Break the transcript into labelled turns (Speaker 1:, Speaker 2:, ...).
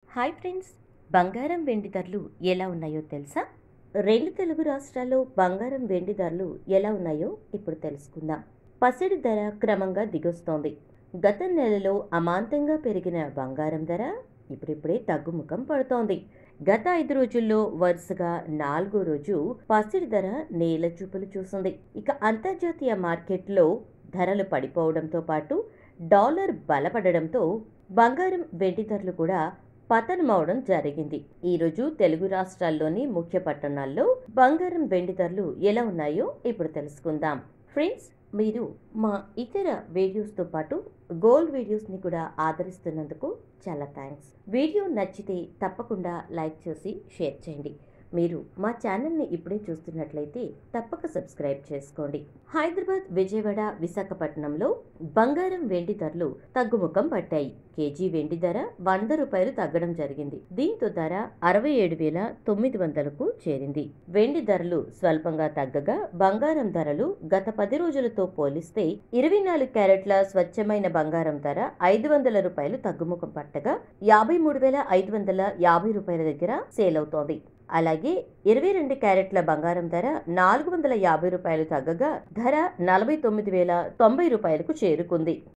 Speaker 1: hi friends బంగారం వెండి ధరలు ఎలా ఉన్నాయో తెలుసా రెండు తెలుగు రాష్ట్రాల్లో బంగారం వెండి ధరలు ఎలా ఉన్నాయో ఇప్పుడు తెలుసుకుందాం పసిడి ధర క్రమంగా దిగొస్తోంది గత నెలలో అమాంతంగా పెరిగిన బంగారం ధర ఇప్పుడిప్పుడే తగ్గుముఖం పడుతోంది గత ఐదు రోజుల్లో వరుసగా నాలుగో రోజు పసిడి ధర నేల చూపులు చూసింది ఇక అంతర్జాతీయ మార్కెట్లో ధరలు పడిపోవడంతో పాటు డాలర్ బలపడడంతో బంగారం వెండి ధరలు కూడా పతనమవడం జరిగింది ఈరోజు తెలుగు రాష్ట్రాల్లోని ముఖ్య పట్టణాల్లో బంగారం వెండి ధరలు ఎలా ఉన్నాయో ఇప్పుడు తెలుసుకుందాం ఫ్రెండ్స్ మీరు మా ఇతర వీడియోస్తో పాటు గోల్డ్ వీడియోస్ని కూడా ఆదరిస్తున్నందుకు చాలా థ్యాంక్స్ వీడియో నచ్చితే తప్పకుండా లైక్ చేసి షేర్ చేయండి మీరు మా ఛానల్ని ఇప్పుడే చూస్తున్నట్లయితే తప్పక సబ్స్క్రైబ్ చేసుకోండి హైదరాబాద్ విజయవాడ విశాఖపట్నంలో బంగారం వెండి ధరలు తగ్గుముఖం పట్టాయి కేజీ వెండి ధర వంద రూపాయలు తగ్గడం జరిగింది దీంతో ధర అరవై ఏడు వేల తొమ్మిది వందలకు చేరింది వెండి ధరలు స్వల్పంగా తగ్గగా బంగారం ధరలు గత పది రోజులతో పోలిస్తే ఇరవై నాలుగు క్యారెట్ల స్వచ్ఛమైన బంగారం ధర ఐదు వందల రూపాయలు తగ్గుముఖం పట్టగా యాభై మూడు వేల ఐదు వందల యాభై రూపాయల దగ్గర సేల్ అవుతోంది అలాగే ఇరవై రెండు క్యారెట్ల బంగారం ధర నాలుగు వందల యాభై రూపాయలు తగ్గగా ధర నలభై తొమ్మిది వేల తొంభై రూపాయలకు చేరుకుంది